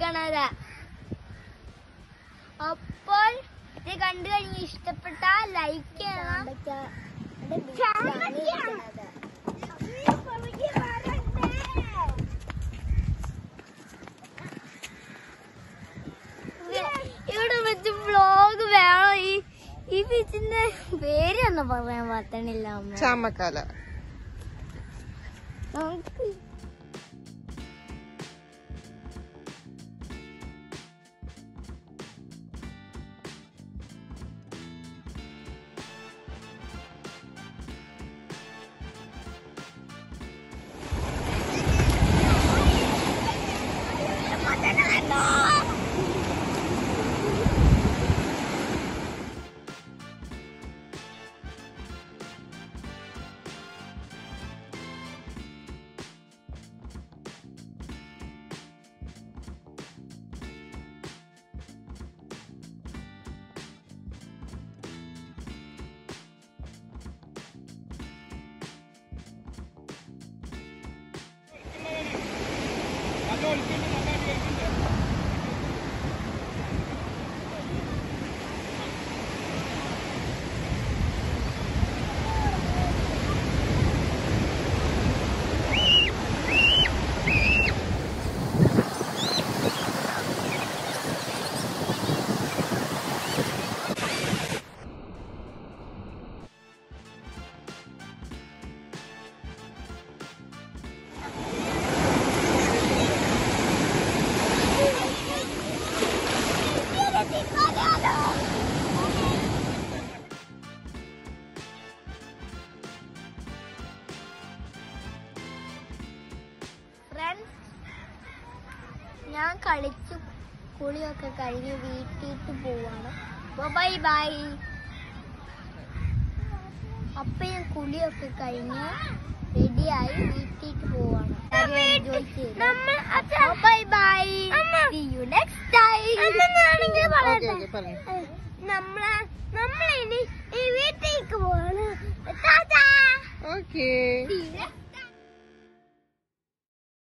നിക്കണത് അപ്പോൾ ഇത് കണ്ടു കഴിഞ്ഞ് ഇഷ്ടപ്പെട്ടാൽ ലൈക്ക് ചെയ്യണം ഇവിടെ വെച്ച് വ്ലോഗ് വേണം ഈ ഈ ബീച്ചിന്റെ പേരൊന്നും പറയാൻ പറ്റണില്ല അമ്മ ചാമക്കാല നമുക്ക് ഫ്രണ്ട്സ് ഞാൻ കളിച്ചു കുളിയൊക്കെ കഴിഞ്ഞ് വീട്ടിട്ട് പോവാണ് ബൈ ബൈ അപ്പൊ ഞാൻ കുളിയൊക്കെ കഴിഞ്ഞ് റെഡിയായി വീട്ടിട്ട് പോവാണ് bye bye see you next time okay okay പറഞ്ഞു നമ്മളെ നമ്മളിനി ഈ വീട്ടിലേക്ക് പോവാണ് ടാറ്റാ ഓക്കേ